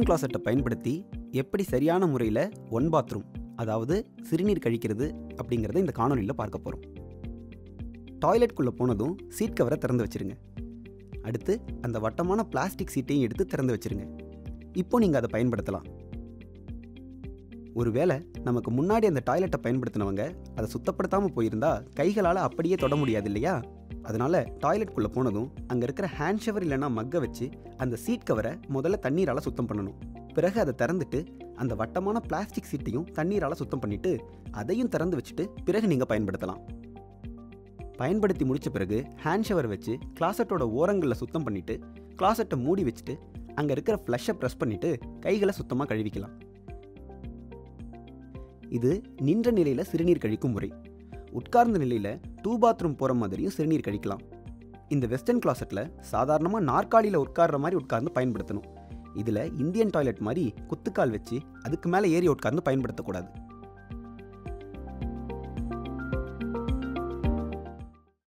western கிளாசெட்டை பயன்படுத்தி எப்படி சரியான முறையில் ஒன் பாத்ரூம் அதாவது சிறுநீர் கழிக்கிறது அப்படிங்கிறத இந்த காணொலியில் பார்க்க போகிறோம் டாய்லெட்குள்ளே போனதும் சீட் கவரை திறந்து வச்சிருங்க அடுத்து அந்த வட்டமான பிளாஸ்டிக் சீட்டையும் எடுத்து திறந்து வச்சிருங்க இப்போ நீங்கள் அதை பயன்படுத்தலாம் ஒருவேளை நமக்கு முன்னாடி அந்த டாய்லெட்டை பயன்படுத்தினவங்க அதை சுத்தப்படுத்தாமல் போயிருந்தா கைகளால் அப்படியே தொட முடியாது இல்லையா அதனால டாய்லெட்குள்ளே போனதும் அங்கே இருக்கிற ஹேண்ட் ஷவர் இல்லைன்னா மக்கை வச்சு அந்த சீட் கவரை முதல்ல தண்ணீரால் சுத்தம் பண்ணணும் பிறகு அதை திறந்துட்டு அந்த வட்டமான பிளாஸ்டிக் சீட்டையும் தண்ணீரால் சுத்தம் பண்ணிட்டு அதையும் திறந்து வச்சுட்டு பிறகு நீங்கள் பயன்படுத்தலாம் பயன்படுத்தி முடிச்ச பிறகு ஹேண்ட் ஷவர் வச்சு கிளாசட்டோட ஓரங்களில் சுத்தம் பண்ணிட்டு கிளாசட்டை மூடி வச்சுட்டு அங்கே இருக்கிற ஃப்ளஷை ப்ரெஸ் பண்ணிட்டு கைகளை சுத்தமாக கழுவிக்கலாம் இது நின்ற நிலையில் சிறுநீர் கழிக்கும் முறை உட்கார்ந்த நிலையில் டூ பாத்ரூம் போகிற மாதிரியும் சிறுநீர் கழிக்கலாம் இந்த வெஸ்டர்ன் கிளாசெட்டில் சாதாரணமாக நாற்காலியில் உட்கார்ற மாதிரி உட்கார்ந்து பயன்படுத்தணும் இதில் இந்தியன் டாய்லெட் மாதிரி குத்துக்கால் வச்சு அதுக்கு மேலே ஏறி உட்கார்ந்து பயன்படுத்தக்கூடாது